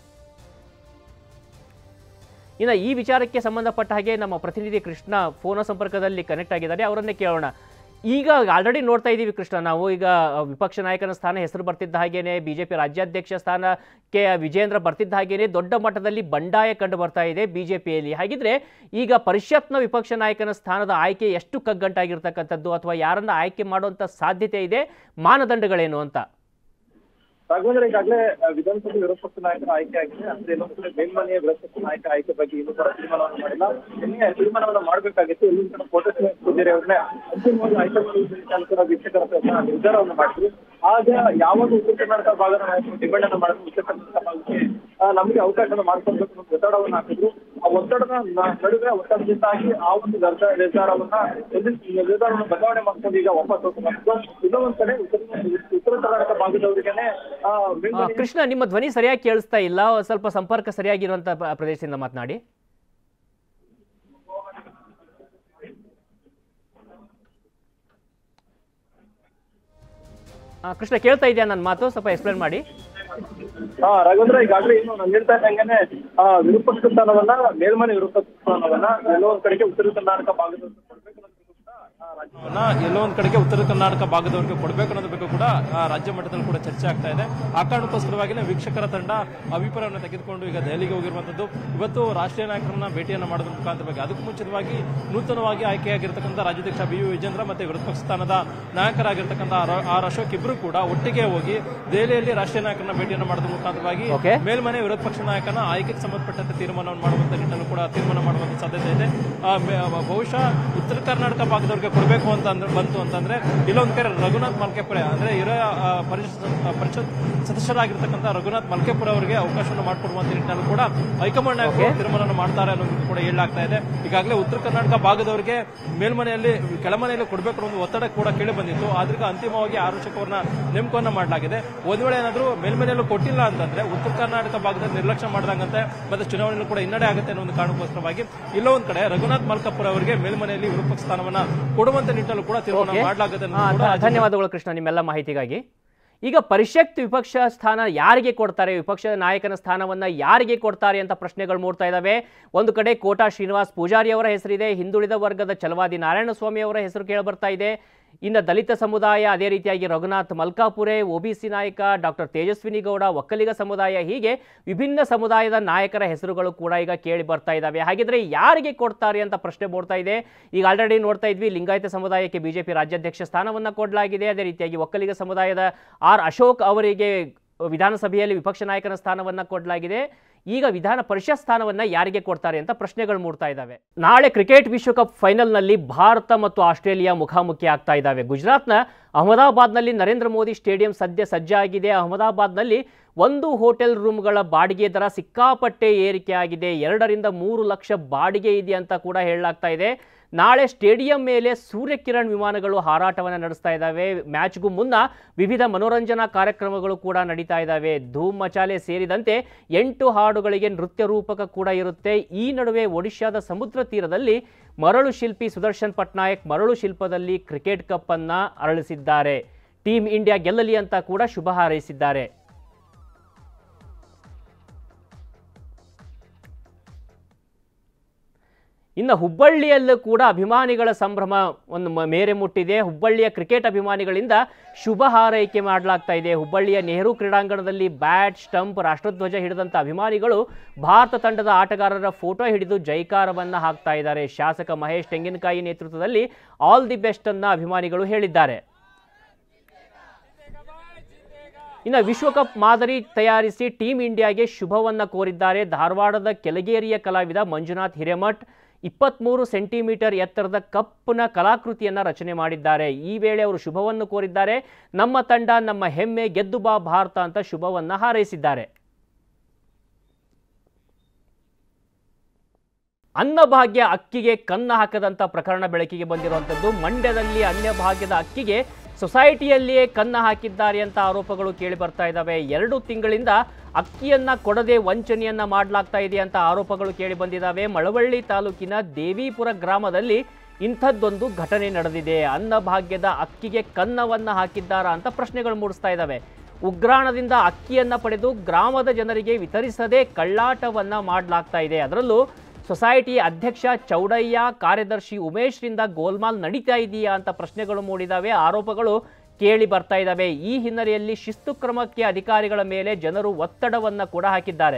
ಇನ್ನು ಈ ವಿಚಾರಕ್ಕೆ ಸಂಬಂಧಪಟ್ಟ ಹಾಗೆ ನಮ್ಮ ಪ್ರತಿನಿಧಿ ಕೃಷ್ಣ ಫೋನ ಸಂಪರ್ಕದಲ್ಲಿ ಕನೆಕ್ಟ್ ಆಗಿದ್ದಾರೆ ಅವರನ್ನೇ ಕೇಳೋಣ ಈಗ ಆಲ್ರೆಡಿ ನೋಡ್ತಾ ಇದ್ದೀವಿ ಕೃಷ್ಣ ನಾವು ಈಗ ವಿಪಕ್ಷ ನಾಯಕನ ಸ್ಥಾನ ಹೆಸರು ಬರ್ತಿದ್ದ ಹಾಗೇನೆ ಬಿಜೆಪಿ ರಾಜ್ಯಾಧ್ಯಕ್ಷ ಸ್ಥಾನಕ್ಕೆ ವಿಜೇಂದ್ರ ಬರ್ತಿದ್ದ ಹಾಗೇನೆ ದೊಡ್ಡ ಮಟ್ಟದಲ್ಲಿ ಬಂಡಾಯ ಕಂಡು ಬರ್ತಾ ಇದೆ ಬಿಜೆಪಿಯಲ್ಲಿ ಹಾಗಿದ್ರೆ ಈಗ ಪರಿಷತ್ನ ವಿಪಕ್ಷ ನಾಯಕನ ಸ್ಥಾನದ ಆಯ್ಕೆ ಎಷ್ಟು ಕಗ್ಗಂಟಾಗಿರ್ತಕ್ಕಂಥದ್ದು ಅಥವಾ ಯಾರನ್ನ ಆಯ್ಕೆ ಮಾಡುವಂಥ ಸಾಧ್ಯತೆ ಇದೆ ಮಾನದಂಡಗಳೇನು ಅಂತ ರಾಘವೇಂದ್ರ ಈಗಾಗಲೇ ಆ, ವಿಧಾನಸಭೆ ವಿರೋಧ ಪಕ್ಷ ನಾಯಕರ ಆಯ್ಕೆ ಆಗಿದೆ ಅಂದ್ರೆ ಇನ್ನೊಂದು ಕಡೆ ಮೇಲ್ಮನೆಯ ವಿರೋಧ ಪಕ್ಷ ನಾಯಕ ಆಯ್ಕೆ ಬಗ್ಗೆ ಇನ್ನೂ ಕೂಡ ತೀರ್ಮಾನವನ್ನು ಮಾಡಿಲ್ಲ ನಿನ್ನೆ ತೀರ್ಮಾನವನ್ನು ಮಾಡಬೇಕಾಗಿತ್ತು ಇಲ್ಲಿ ಕೂಡ ಕೋಟೇಶ್ವರ ಪೂಜಾರಿ ಅವ್ರನ್ನೇ ಅಂತಿಮವಾಗಿ ಆಯ್ಕೆ ಮಾಡುವ ವೀಕ್ಷಕರ ಹತ್ರ ನಿರ್ಧಾರವನ್ನು ಮಾಡಿದ್ರು ಆಗ ಯಾವಾಗ ಉತ್ತರ ಕರ್ನಾಟಕ ಭಾಗದ ನಾಯಕರು ಡಿಮ್ಯಾಂಡ್ ಅನ್ನು ಮಾಡಿದ್ರು ಉತ್ತರ ಕರ್ನಾಟಕ ಭಾಗಕ್ಕೆ ಆ, ನಮಗೆ ಅವಕಾಶನ ಮಾಡ್ಕೊಳ್ಬೇಕು ಅನ್ನೋ ಒತ್ತಡವನ್ನು ಹಾಕಿದ್ರು ಆ ಒತ್ತಡದ ನ- ನಡುವೆ ಒತ್ತಡದಿಂದಾಗಿ ಆ ಒಂದು ನಿರ್ಧಾರ ನಿರ್ಧಾರವನ್ನ ಎದುರಿಸಿ- ನಿರ್ಧಾರವನ್ನು ಬದಲಾವಣೆ ಮಾಡ್ಕೊಂಡು ಈಗ ವಾಪಸ್ ಹೋಗ್ತಾರೆ ಇನ್ನೊಂದ್ ಕಡೆ ಉತ್ತರ ಉತ್ತರ ಕರ್ನಾಟಕ ಭಾಗದವರಿಗೇನೆ ಆ, ಆ, ಮೇಲ್ಮನೆ ಕೃಷ್ಣ ನಿಮ್ಮ ಧ್ವನಿ ಸರಿಯಾಗಿ ಕೇಳಿಸ್ತಾ ಇಲ್ಲ ಸ್ವಲ್ಪ ಸಂಪರ್ಕ ಸರಿಯಾಗಿರುವಂಥ ಪ್ರ- ಪ್ರದೇಶದಿಂದ ಮಾತನಾಡಿ ಆ, ಕೃಷ್ಣ ಕೇಳ್ತಾ ಇದೆಯಾ ನನ್ನ ಮಾತು ಸ್ವಲ್ಪ ಎಕ್ಸ್ಪ್ಲೇನ್ ಮಾಡಿ ಹಾ ರಾಘವೇಂದ್ರ ಈಗಾಗಲೇ ಏನು ನಾನು ಹೇಳ್ತಾ ಇದ್ದಂಗೆನೆ ಆ ವಿರೂಪಾಕ್ಷ ಸ್ಥಾನವನ್ನ ಮೇಲ್ಮನೆ ವಿರೂಪಾಕ್ಷ ಸ್ಥಾನವನ್ನ ಎಲ್ಲೋ ಒಂದ್ ಕಡೆಗೆ ಉತ್ತರ ಕರ್ನಾಟಕ ಭಾಗದ ಎಲ್ಲೋ ಒಂದ್ ಕಡೆಗೆ ಉತ್ತರ ಕರ್ನಾಟಕ ಭಾಗದವರಿಗೆ ಕೊಡಬೇಕು ಅನ್ನೋದ್ರ ಬಗ್ಗೆ ಕೂಡ ಆ, ರಾಜ್ಯ ಮಟ್ಟದಲ್ಲಿ ಕೂಡ ಚರ್ಚೆ ಆಗ್ತಾ ಇದೆ ಆ ಕಾರಣಕ್ಕೋಸ್ಕರವಾಗಿನೇ ವೀಕ್ಷಕರ ತಂಡ ಅಭಿಪ್ರಾಯವನ್ನು ತೆಗೆದುಕೊಂಡು ಈಗ ದೆಹಲಿಗೆ ಹೋಗಿರುವಂತದ್ದು ಇವತ್ತು ರಾಷ್ಟ್ರೀಯ ನಾಯಕರನ್ನ ಭೇಟಿಯನ್ನ ಮಾಡೋದ್ರ ಮುಖಾಂತರ ಬಗ್ಗೆ ಅದಕ್ಕೂ ಮುಂಚಿತವಾಗಿ ನೂತನವಾಗಿ ಆಯ್ಕೆಯಾಗಿರ್ತಕ್ಕಂಥ ರಾಜ್ಯಾಧ್ಯಕ್ಷ ಬಿ ಯು ವಿಜೇಂದ್ರ ಮತ್ತೆ ವಿರೋಧ ಪಕ್ಷ ಸ್ಥಾನದ ನಾಯಕರಾಗಿರ್ತಕ್ಕಂಥ ಆರ್- ಆರ್ ಅಶೋಕ್ ಇಬ್ರು ಕೂಡ ಒಟ್ಟಿಗೆ ಹೋಗಿ ದೆಹಲಿಯಲ್ಲಿ ರಾಷ್ಟ್ರೀಯ ನಾಯಕರನ್ನ ಭೇಟಿಯನ್ನು ಮಾಡೋದ್ರ ಮುಖಾಂತರವಾಗಿ Okay. ಮೇಲ್ಮನೆ ವಿರೋಧ ಪಕ್ಷ ನಾಯಕನ ಆಯ್ಕೆಗೆ ಸಂಬಂಧಪಟ್ಟಂತೆ ತೀರ್ಮಾನವನ್ನು ಮಾಡುವಂತ ನಿಟ್ಟಿನಲ್ಲಿ ಕೂಡ ತೀರ್ಮಾನ ಮಾಡುವಂತ ಸಾಧ್ಯತೆ ಇದೆ ಆ, ಮೆ- ಬಹುಶಃ ಉತ್ತರ ಕರ್ನಾಟಕ ಭಾಗದವರಿಗೆ ಕೊಡಬೇಕು ಅಂತ ಅಂದ್ರೆ ಬಂತು ಅಂತಂದ್ರೆ ಇಲ್ಲೊಂದ್ ಕಡೆ ರಘುನಾಥ್ ಮಲ್ಕೆಪುರ ಅಂದ್ರೆ ಇರೋ ಆ, ಪರಿಷತ್ ಆ, ಪರಿಷತ್ ಸದಸ್ಯರಾಗಿರ್ತಕ್ಕಂಥ ರಘುನಾಥ್ ಮಲ್ಕೆಪುರ ಅವರಿಗೆ ಅವಕಾಶವನ್ನು ಮಾಡಿಕೊಡುವಂತ ನಿಟ್ಟಿನಲ್ಲಿ ಕೂಡ ಹೈಕಮಾಂಡ್ ನಾಯಕರು ತೀರ್ಮಾನ ಮಾಡ್ತಾರೆ ಅನ್ನೋದು ಕೂಡ ಹೇಳಲಾಗ್ತಾ ಇದೆ ಈಗಾಗಲೇ ಉತ್ತರ ಕರ್ನಾಟಕ ಭಾಗದವರಿಗೆ ಮೇಲ್ಮನೆಯಲ್ಲಿ ಕೆಳಮನೆಯಲ್ಲಿ ಕೊಡಬೇಕು ಅನ್ನೋ ಒಂದು ಒತ್ತಡ ಕೂಡ ಕೇಳಿ ಬಂದಿತ್ತು ಆದ್ರೀಗ ಅಂತಿಮವಾಗಿ ಆರೋಚಕ ಅವರನ್ನ ನೇಮಕವನ್ನ ಮಾಡಲಾಗಿದೆ ಒಂದ್ ವೇಳೆ ಏನಾದ್ರೂ ಮೇಲ್ಮನೆಯಲ್ಲೂ ಕೊಟ್ಟಿಲ್ಲ ಅಂತಂದ್ರೆ ಉತ್ತರ ಕರ್ನಾಟಕ ಭಾಗದಲ್ಲಿ ನಿರ್ಲಕ್ಷ್ಯ ಮಾಡಿದಂಗಂತೆ ಮತ್ತೆ ಚುನಾವಣೆಯಲ್ಲೂ ಕೂಡ ಹಿನ್ನಡೆ ಆಗುತ್ತೆ ಅನ್ನೋ ಒಂದು ಕಾರಣಕ್ಕೋಸ್ಕರವಾಗಿ ಇಲ್ಲೋ ಒಂದ್ ಕಡೆ ರಘುನಾಥ್ ಮಲ್ಕಪ್ಪುರ ಅವರಿಗೆ ಮೇಲ್ಮನೆಯಲ್ಲಿ ವಿರೂಪಕ್ಷ ಸ್ಥಾನವನ್ನ ಕೊಡುವಂತ ನಿಟ್ಟಿನಲ್ಲೂ ಕೂಡ ತೀರ್ಮಾನ Okay. ಮಾಡಲಾಗುತ್ತೆ ಆ, ಅನ್ನೋದು ಕೂಡ ಧ- ಧನ್ಯವಾದಗಳು ಕೃಷ್ಣ ನಿಮ್ಮೆಲ್ಲ ಮಾಹಿತಿಗಾಗಿ ಈಗ ಪರಿಷತ್ ವಿಪಕ್ಷ ಸ್ಥಾನ ಯಾರಿಗೆ ಕೊಡ್ತಾರೆ ವಿಪಕ್ಷ ನಾಯಕನ ಸ್ಥಾನವನ್ನ ಯಾರಿಗೆ ಕೊಡ್ತಾರೆ ಅಂತ ಪ್ರಶ್ನೆಗಳು ಮೂಡ್ತಾ ಇದ್ದಾವೆ ಒಂದು ಕಡೆ ಕೋಟಾ ಶ್ರೀನಿವಾಸ್ ಪೂಜಾರಿ ಅವರ ಹೆಸರಿದೆ ಹಿಂದುಳಿದ ವರ್ಗದ ಛಲವಾದಿ ನಾರಾಯಣಸ್ವಾಮಿ ಅವರ ಹೆಸರು ಕೇಳಿಬರ್ತಾ ಇದೆ ಇನ್ನು ದಲಿತ ಸಮುದಾಯ ಅದೇ ರೀತಿಯಾಗಿ ರಘುನಾಥ್ ಮಲ್ಕಾಪುರೆ ಒಬಿಸಿ ನಾಯಕ ಡಾಕ್ಟರ್ ತೇಜಸ್ವಿನಿ ಗೌಡ ಒಕ್ಕಲಿಗ ಸಮುದಾಯ ಹೀಗೆ ವಿಭಿನ್ನ ಸಮುದಾಯದ ನಾಯಕರ ಹೆಸರುಗಳು ಕೂಡ ಈಗ ಕೇಳಿ ಬರ್ತಾ ಇದ್ದಾವೆ ಹಾಗಿದ್ರೆ ಯಾರಿಗೆ ಕೊಡ್ತಾರೆ ಅಂತ ಪ್ರಶ್ನೆ ಮೂಡ್ತಾ ಇದೆ ಈಗ ಆಲ್ರೆಡಿ ನೋಡ್ತಾ ಇದ್ವಿ ಲಿಂಗಾಯತ ಸಮುದಾಯಕ್ಕೆ ಬಿಜೆಪಿ ರಾಜ್ಯಾಧ್ಯಕ್ಷ ಸ್ಥಾನವನ್ನು ಕೊಡಲಾಗಿದೆ ಅದೇ ರೀತಿಯಾಗಿ ಒಕ್ಕಲಿಗ ಸಮುದಾಯದ ಆರ್ ಅಶೋಕ್ ಅವರಿಗೆ ವಿಧಾನಸಭೆಯಲ್ಲಿ ವಿಪಕ್ಷ ನಾಯಕನ ಸ್ಥಾನವನ್ನ ಕೊಡಲಾಗಿದೆ ಈಗ ವಿಧಾನ ಪರಿಷತ್ ಸ್ಥಾನವನ್ನ ಯಾರಿಗೆ ಕೊಡ್ತಾರೆ ಅಂತ ಪ್ರಶ್ನೆಗಳು ಮೂಡ್ತಾ ಇದ್ದಾವೆ ನಾಳೆ ಕ್ರಿಕೆಟ್ ವಿಶ್ವಕಪ್ ಫೈನಲ್ನಲ್ಲಿ ಭಾರತ ಮತ್ತು ಆಸ್ಟ್ರೇಲಿಯಾ ಮುಖಾಮುಖಿ ಆಗ್ತಾ ಇದ್ದಾವೆ ಗುಜರಾತ್ನ ಅಹಮದಾಬಾದ್ನಲ್ಲಿ ನರೇಂದ್ರ ಮೋದಿ ಸ್ಟೇಡಿಯಂ ಸದ್ಯ ಸಜ್ಜಾಗಿದೆ ಅಹಮದಾಬಾದ್ನಲ್ಲಿ ಒಂದು ಹೋಟೆಲ್ ರೂಮ್ಗಳ ಬಾಡಿಗೆ ದರ ಸಿಕ್ಕಾಪಟ್ಟೆ ಏರಿಕೆ ಆಗಿದೆ ಎರಡರಿಂದ ಮೂರು ಲಕ್ಷ ಬಾಡಿಗೆ ಇದೆ ಅಂತ ಕೂಡ ಹೇಳಲಾಗ್ತಾ ಇದೆ ನಾಳೆ ಸ್ಟೇಡಿಯಂ ಮೇಲೆ ಸೂರ್ಯಕಿರಣ್ ವಿಮಾನಗಳು ಹಾರಾಟವನ್ನು ನಡೆಸ್ತಾ ಇದ್ದಾವೆ ಮ್ಯಾಚ್ಗೂ ಮುನ್ನ ವಿವಿಧ ಮನೋರಂಜನಾ ಕಾರ್ಯಕ್ರಮಗಳು ಕೂಡ ನಡೀತಾ ಇದ್ದಾವೆ ಧೂಮ್ ಮಚಾಲೆ ಸೇರಿದಂತೆ ಎಂಟು ಹಾಡುಗಳಿಗೆ ನೃತ್ಯ ರೂಪಕ ಕೂಡ ಇರುತ್ತೆ ಈ ನಡುವೆ ಒಡಿಶಾದ ಸಮುದ್ರ ತೀರದಲ್ಲಿ ಮರಳು ಶಿಲ್ಪಿ ಸುದರ್ಶನ್ ಪಟ್ನಾಯಕ್ ಮರಳು ಶಿಲ್ಪದಲ್ಲಿ ಕ್ರಿಕೆಟ್ ಕಪ್ ಅನ್ನ ಅರಳಿಸಿದ್ದಾರೆ ಟೀಮ್ ಇಂಡಿಯಾ ಗೆಲ್ಲಲಿ ಅಂತ ಕೂಡ ಶುಭ ಹಾರೈಸಿದ್ದಾರೆ ಇನ್ನು ಹುಬ್ಬಳ್ಳಿಯಲ್ಲೂ ಕೂಡ ಅಭಿಮಾನಿಗಳ ಸಂಭ್ರಮ ಒಂದು ಮ- ಮೇರೆ ಮುಟ್ಟಿದೆ ಹುಬ್ಬಳ್ಳಿಯ ಕ್ರಿಕೆಟ್ ಅಭಿಮಾನಿಗಳಿಂದ ಶುಭ ಹಾರೈಕೆ ಮಾಡಲಾಗ್ತಾ ಇದೆ ಹುಬ್ಬಳ್ಳಿಯ ನೆಹರು ಕ್ರೀಡಾಂಗಣದಲ್ಲಿ ಬ್ಯಾಟ್ ಸ್ಟಂಪ್ ರಾಷ್ಟ್ರಧ್ವಜ ಹಿಡಿದಂಥ ಅಭಿಮಾನಿಗಳು ಭಾರತ ತಂಡದ ಆಟಗಾರರ ಫೋಟೋ ಹಿಡಿದು ಜೈಕಾರವನ್ನು ಹಾಕ್ತಾ ಇದ್ದಾರೆ ಶಾಸಕ ಮಹೇಶ್ ತೆಂಗಿನಕಾಯಿ ನೇತೃತ್ವದಲ್ಲಿ ಆಲ್ ದಿ ಬೆಸ್ಟ್ ಅನ್ನ ಅಭಿಮಾನಿಗಳು ಹೇಳಿದ್ದಾರೆ ಇನ್ನು ವಿಶ್ವಕಪ್ ಮಾದರಿ ತಯಾರಿಸಿ ಟೀಂ ಇಂಡಿಯಾಗೆ ಶುಭವನ್ನ ಕೋರಿದ್ದಾರೆ ಧಾರವಾಡದ ಕೆಳಗೇರಿಯ ಕಲಾವಿದ ಮಂಜುನಾಥ್ ಹಿರೇಮಠ್ ಇಪ್ಪತ್ತ್ಮೂರು ಸೆಂಟಿಮೀಟರ್ ಎತ್ತರದ ಕಪ್ನ ಕಲಾಕೃತಿಯನ್ನು ರಚನೆ ಮಾಡಿದ್ದಾರೆ ಈ ವೇಳೆ ಅವರು ಶುಭವನ್ನು ಕೋರಿದ್ದಾರೆ ನಮ್ಮ ತಂಡ ನಮ್ಮ ಹೆಮ್ಮೆ ಗೆದ್ದು ಬಾ ಭಾರತ ಅಂತ ಶುಭವನ್ನ ಹಾರೈಸಿದ್ದಾರೆ ಅನ್ನಭಾಗ್ಯ ಅಕ್ಕಿಗೆ ಕನ್ನ ಹಾಕದಂಥ ಪ್ರಕರಣ ಬೆಳಕಿಗೆ ಬಂದಿರುವಂಥದ್ದು ಮಂಡ್ಯದಲ್ಲಿ ಅನ್ನಭಾಗ್ಯದ ಅಕ್ಕಿಗೆ ಸೊಸೈಟಿಯಲ್ಲಿಯೇ ಕನ್ನ ಹಾಕಿದ್ದಾರೆ ಅಂತ ಆರೋಪಗಳು ಕೇಳಿ ಬರ್ತಾ ಇದ್ದಾವೆ ಎರಡು ತಿಂಗಳಿಂದ ಅಕ್ಕಿಯನ್ನ ಕೊಡದೆ ವಂಚನೆಯನ್ನ ಮಾಡಲಾಗ್ತಾ ಇದೆ ಅಂತ ಆರೋಪಗಳು ಕೇಳಿ ಬಂದಿದ್ದಾವೆ ಮಳವಳ್ಳಿ ತಾಲೂಕಿನ ದೇವಿಪುರ ಗ್ರಾಮದಲ್ಲಿ ಇಂಥದ್ದೊಂದು ಘಟನೆ ನಡೆದಿದೆ ಅನ್ನಭಾಗ್ಯದ ಅಕ್ಕಿಗೆ ಕನ್ನವನ್ನ ಹಾಕಿದ್ದಾರಾ ಅಂತ ಪ್ರಶ್ನೆಗಳು ಮೂಡಿಸ್ತಾ ಇದ್ದಾವೆ ಉಗ್ರಾಣದಿಂದ ಅಕ್ಕಿಯನ್ನ ಪಡೆದು ಗ್ರಾಮದ ಜನರಿಗೆ ವಿತರಿಸದೆ ಕಳ್ಳಾಟವನ್ನ ಮಾಡಲಾಗ್ತಾ ಇದೆ ಅದರಲ್ಲೂ ಸೊಸೈಟಿ ಅಧ್ಯಕ್ಷ ಚೌಡಯ್ಯ ಕಾರ್ಯದರ್ಶಿ ಉಮೇಶ್ರಿಂದ ಗೋಲ್ಮಾಲ್ ನಡೀತಾ ಇದೆಯಾ ಅಂತ ಪ್ರಶ್ನೆಗಳು ಮೂಡಿದಾವೆ ಆರೋಪಗಳು ಕೇಳಿ ಬರ್ತಾ ಇದ್ದಾವೆ ಈ ಹಿನ್ನೆಲೆಯಲ್ಲಿ ಶಿಸ್ತು ಕ್ರಮಕ್ಕೆ ಅಧಿಕಾರಿಗಳ ಮೇಲೆ ಜನರು ಒತ್ತಡವನ್ನ ಕೂಡ ಹಾಕಿದ್ದಾರೆ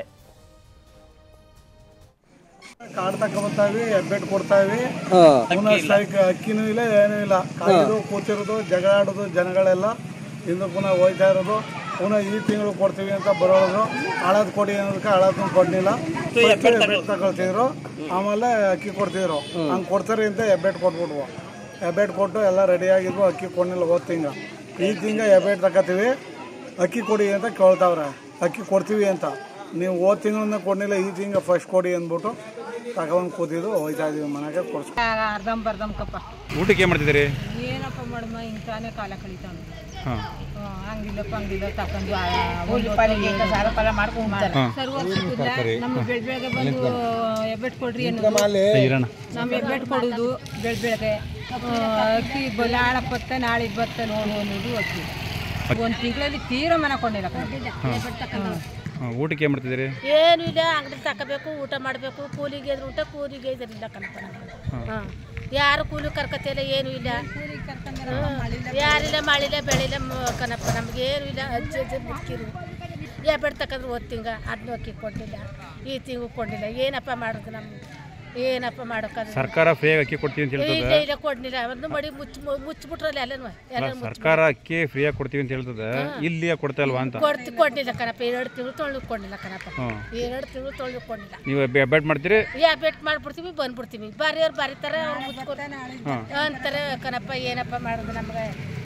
ಕಾರ್ಡ್ ತಕೊಂಬರ್ತಾವಿ ಹೆಬ್ಬೆಟ್ ಕೊಡ್ತಾವಿ ಪುನಃ ಸ್ಟ್ರೈಕ್ ಅಕ್ಕಿನೂ ಇಲ್ಲ ಏನೂ ಇಲ್ಲ ಕಾಯ್ದು ಕೂತಿರೋದು ಜಗಳ ಆಡೋದು ಜನಗಳೆಲ್ಲ ಇಂದು ಪುನಃ ಹೋಯ್ತಾ ಇರೋದು ಪುನಃ ಈ ತಿಂಗಳು ಕೊಡ್ತೀವಿ ಅಂತ ಬರೋದು ಹಳದ್ ಕೊಡಿ ಅನ್ನೋದಕ್ಕೆ ಹಳದ್ನು ಕೊಡ್ಲಿಲ್ಲ ಹೆಬ್ಬೆಟ್ ತಗೊಳ್ತಿದ್ರು ಆಮೇಲೆ ಅಕ್ಕಿ ಕೊಡ್ತಿದ್ರು ಹಂಗೆ ಕೊಡ್ತಾರೆ ಅಂತ ಹೆಬ್ಬೆಟ್ ಕೊಟ್ಬಿಟ್ವು ಹೆಬ್ಬೆಟ್ ಕೊಟ್ಟು ಎಲ್ಲ ರೆಡಿ ಆಗಿದ್ವು ಅಕ್ಕಿ ಕೊಡ್ಲಿಲ್ಲ ಹೋದ ತಿಂಗ ಈ ತಿಂಗ ಹೆಬ್ಬೆಟ್ ತಗೋತೀವಿ ಅಕ್ಕಿ ಕೊಡಿ ಅಂತ ಕೇಳ್ತಾವ್ರೆ ಅಕ್ಕಿ ಕೊಡ್ತೀವಿ ಅಂತ ನೀವು ಹೋದ ತಿಂಗಳನ್ನ ಕೊಡಲಿಲ್ಲ ಈ ತಿಂಗ ಫಸ್ಟ್ ಕೊಡಿ ಅಂದ್ಬಿಟ್ಟು ತಗೊಂಡು ಕೂತಿದ್ದು ಹೋಯ್ತಾ ಇದೀವಿ ಮನೆಗೆ ಕೊಡ್ಸ್ ಅರ್ಧಂ ಬರ್ಧಂ ಕಪ್ಪ ಊಟಕ್ಕೆ ಏನು ಮಾಡ್ತಿದ್ದೀರಿ ಏನಪ್ಪ ಮಾಡಮ್ಮ ಇಂತಾನೆ ಕಾಲ ಕಳೀತಾವ ಹಾಂ ಅಂಗಡಿಲ್ಲ ಪಂಗಿಲ್ಲ ತಕೊಂಡು ಸಾಲ ಪಾಲ ಮಾಡ್ಕೊಂಡು ಸರ್ವರ್ ಸಿಕ್ಕುದಿಲ್ಲ ನಮ್ಮ ಬೆಳ್ ಬೆಳಗ್ಗೆ ಬಂದು ಎಬ್ಬೆಟ್ ಕೊಡ್ರಿ ಅನ್ನೋದು ಇರೋಣ ನಮ್ಮ ಎಬ್ಬೆಟ್ ಕೊಡೋದು ಬೆಳ್ ಬೆಳಗ್ಗೆ ಆ, ಅಕ್ಕಿ ಬ- ನಾಳೆ ಬತ್ತ ನಾಳೆ ಬತ್ತ ನೋಡು ಅನ್ನೋದು ಅಕ್ಕಿ ಒಂದು ತಿಂಗಳಲ್ಲಿ ತೀರಾ ಮನೆ ಕೊಂಡಿಲ್ಲ ಹಾಂ ಊಟಕ್ಕೆ ಏನು ಮಾಡ್ತಿದ್ದೀರಿ ಏನು ಇಲ್ಲ ಅಂಗಡಿ ತಗೋಬೇಕು ಊಟ ಮಾಡಬೇಕು ಕೂಲಿಗೆ ಇದ್ರೆ ಊಟ ಕೂಲಿಗೆ ಇದ್ರಿಲ್ಲ ಕಣಪ್ಪ ನಮ್ಗೆ ಹಾಂ ಯಾರು ಕೂಲಿ ಕರ್ಕತಿಲ್ಲ ಏನು ಇಲ್ಲ ಹ್ಮ್. ಯಾರಿಲ್ಲ ಮಳಿಲ್ಲ ಬೆಳಿಲ್ಲ ಮ- ಕಣಪ್ಪ ನಮ್ಗೆ ಏನು ಇಲ್ಲ ಅಜ್ಜಿ ಅಜ್ಜಿ ಮುದುಕಿರು ಯಾ ಬೆಡ್ತಕ್ಕಂದ್ರೆ ಓದ್ ತಿಂಗ ಅದನ್ನೂ ಅಕ್ಕಿ ಕೊಡಲಿಲ್ಲ ಈ ತಿಂಗಳು ಕೊಡಲಿಲ್ಲ ಏನಪ್ಪ ಮಾಡೋದು ನಮ್ಗೆ ಏನಪ್ಪ ಮಾಡೋಕ್ಕಾದ್ರೆ ಸರ್ಕಾರ ಫ್ರೀಯಾಗಿ ಅಕ್ಕಿ ಕೊಡ್ತೀವಿ ಅಂತ ಇಲ್ಲ ಹೇಳ್ತದೆ ಇಲ್ಲ ಕೊಡಲಿಲ್ಲ ಒಂದು ಮಡಿ ಮುಚ್ಚಿ ಮುಚ್ಚಿಬಿಟ್ರಲ್ಲ ಎಲ್ಲನೂ ಎಲ್ಲ ಅಲ್ಲ, ಸರ್ಕಾರ ಅಕ್ಕಿ ಫ್ರೀಯಾಗಿ ಕೊಡ್ತೀವಿ ಅಂತ ಹೇಳ್ತದೆ ಇಲ್ಲಿ ಯಾಕ್ ಕೊಡ್ತಾ ಇಲ್ವಾ ಅಂತ ಕೊಡ್ತಿ ಕೊಡಲಿಲ್ಲ ಕಣಪ್ಪ ಎರಡು ತಿಂಗಳು ತೊಳ್ದು ಕೊಡಲಿಲ್ಲ ಕಣಪ್ಪ ಹಾಂ ಎರಡು ತಿಂಗಳು ತೊಳ್ದು ಕೊಡಲಿಲ್ಲ ನೀವು ಬೆಟ್ ಮಾಡ್ತೀರಿ ಯಾ ಬೆಟ್ ಮಾಡ್ಬಿಡ್ತೀವಿ ಬಂದ್ಬಿಡ್ತೀವಿ ಬಾರಿಯವ್ರು ಬರೀತಾರೆ ಅವ್ರು ಮುಚ್ಕೋತಾರೆ ಹಾಂ ಅಂತಾರೆ ಕಣಪ್ಪ ಏನಪ್ಪ ಮಾಡೋದು ನಮ್ಗೆ